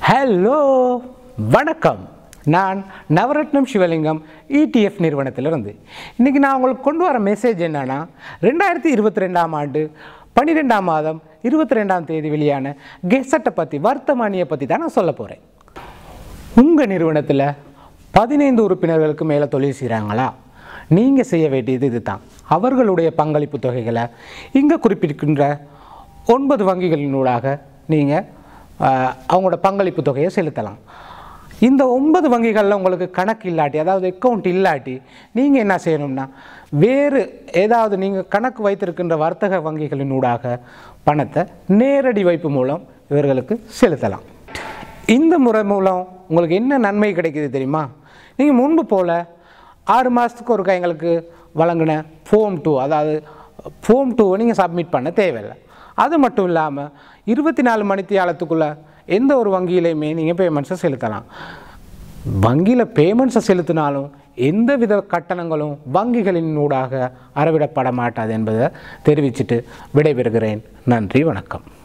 hello வணக்கம் நான் நவரத்னம் சிவலிங்கம் ETF நிறுவனத்திலிருந்து இன்றைக்கி நான் உங்களுக்கு கொண்டு வர மெசேஜ் என்னன்னா ரெண்டாயிரத்தி இருபத்தி ரெண்டாம் ஆண்டு பன்னிரெண்டாம் மாதம் இருபத்தி ரெண்டாம் தேதி வெளியான கெசட்டை பற்றி வர்த்தமானியை பற்றி தான் நான் சொல்ல போகிறேன் உங்கள் நிறுவனத்தில் பதினைந்து உறுப்பினர்களுக்கு மேலே தொழில் செய்கிறாங்களா நீங்கள் செய்ய வேண்டியது இதுதான் அவர்களுடைய பங்களிப்பு தொகைகளை இங்கே குறிப்பிட்டிருக்கின்ற ஒன்பது வங்கிகளினூடாக நீங்கள் அவங்களோட பங்களிப்பு தொகையை செலுத்தலாம் இந்த ஒன்பது வங்கிகளில் உங்களுக்கு கணக்கு இல்லாட்டி அதாவது அக்கௌண்ட் இல்லாட்டி நீங்கள் என்ன செய்யணும்னா வேறு ஏதாவது நீங்கள் கணக்கு வைத்திருக்கின்ற வர்த்தக வங்கிகளினூடாக பணத்தை நேரடி வைப்பு மூலம் இவர்களுக்கு செலுத்தலாம் இந்த முறை மூலம் உங்களுக்கு என்ன நன்மை கிடைக்குது தெரியுமா நீங்கள் முன்பு போல் ஆறு மாதத்துக்கு ஒருக்கா எங்களுக்கு வழங்கின ஃபோம் டூ அதாவது ஃபோம் டூவை நீங்கள் சப்மிட் பண்ண தேவையில்லை அது மட்டும் இல்லாமல் இருபத்தி நாலு மணித்தியாலத்துக்குள்ளே எந்த ஒரு வங்கியிலையுமே நீங்கள் பேமெண்ட்ஸை செலுத்தலாம் வங்கியில் பேமெண்ட்ஸை செலுத்தினாலும் எந்தவித கட்டணங்களும் வங்கிகளின் ஊடாக அறவிடப்பட மாட்டாது என்பதை தெரிவிச்சுட்டு விடைபெறுகிறேன் நன்றி வணக்கம்